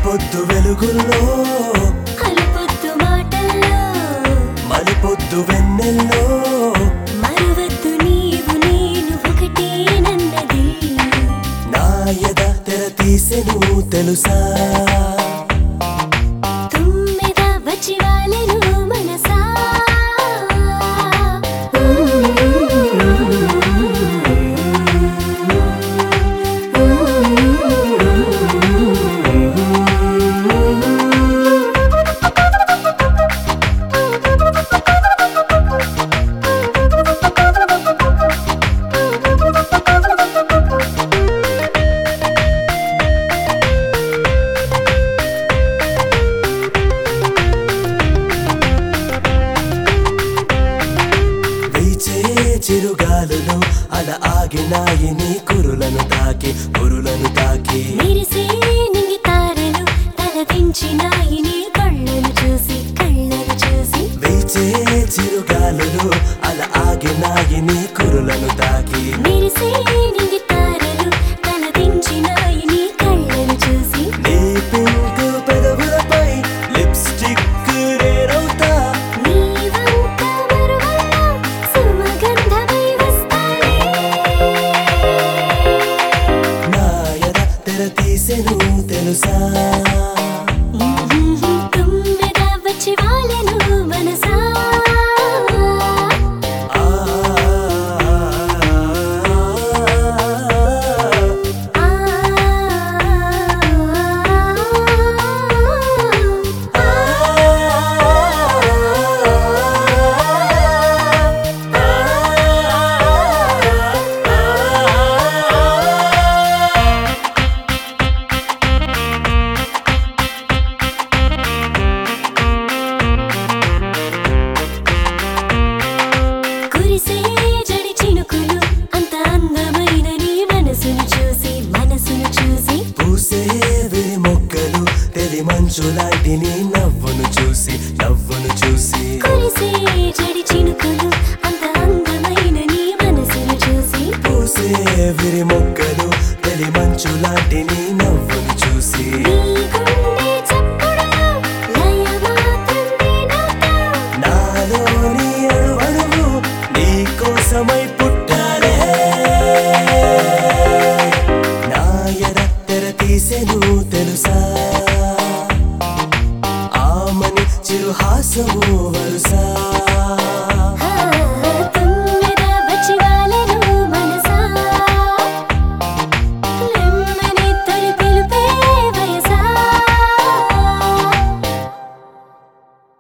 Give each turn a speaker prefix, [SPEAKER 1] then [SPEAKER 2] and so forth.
[SPEAKER 1] తొలిపొద్దు వెలుగుల్లో
[SPEAKER 2] అలుపొద్దు మాటల్లో
[SPEAKER 1] మలిపొద్దు వెన్నెల్లో
[SPEAKER 2] మరువద్దు నీవు నేను ఒకటేనన్నది
[SPEAKER 1] నా ఎద తెర తీసెను తెలుసా
[SPEAKER 2] తుమ్మెద వచ్చి వాలెను మనసా
[SPEAKER 1] వీచే చిరుగాలులు అల ఆగినాయి నీ కురులను తాకి కురులను తాకి
[SPEAKER 2] మెరిసే నింగి తారలు తలదించినాయి నీ కళ్ళను చూసి కళ్ళను చూసి
[SPEAKER 1] వీచే చిరుగాలులు అల ఆగినాయి నీ కురులను తాకి
[SPEAKER 2] మెరిసే నింగి తారలు తలదించినాయి నీ కళ్ళను చూసి
[SPEAKER 1] నీ పింక్ పెదవులపై లిప్స్టిక్ రేరవుతా
[SPEAKER 2] నీ వంక మరువల్లో సుమగంధమై వస్తానే
[SPEAKER 1] నా ఎద తెర తీసెను తెలుసా
[SPEAKER 2] తుమ్మెద వచ్చి వాలెను మనసా
[SPEAKER 1] ఆ
[SPEAKER 2] ఆ కురిసే జడి చినుకులు అంత అందమైన నీ మనసును చూసి మనసును చూసి
[SPEAKER 1] పూసే విరి మొక్కలు తెలి మంచు లాంటి నీ నవ్వును చూసి నవ్వును చూసి
[SPEAKER 2] కురిసే జడి చినుకులు అంత అందమైన నీ మనసును చూసి
[SPEAKER 1] పూసే విరి మొక్కలు తెలి మంచు లాంటి నీ నవ్వును చూసి
[SPEAKER 2] నీ గుండె చప్పుడులో లయ మాత్రం నేనవుతా.
[SPEAKER 1] నాలోని అణువణువు నీ కోసమై పుట్టాలే నా ఎద తెర తీసెను తెలుసా ఆమని చిరుహాసము వరుసా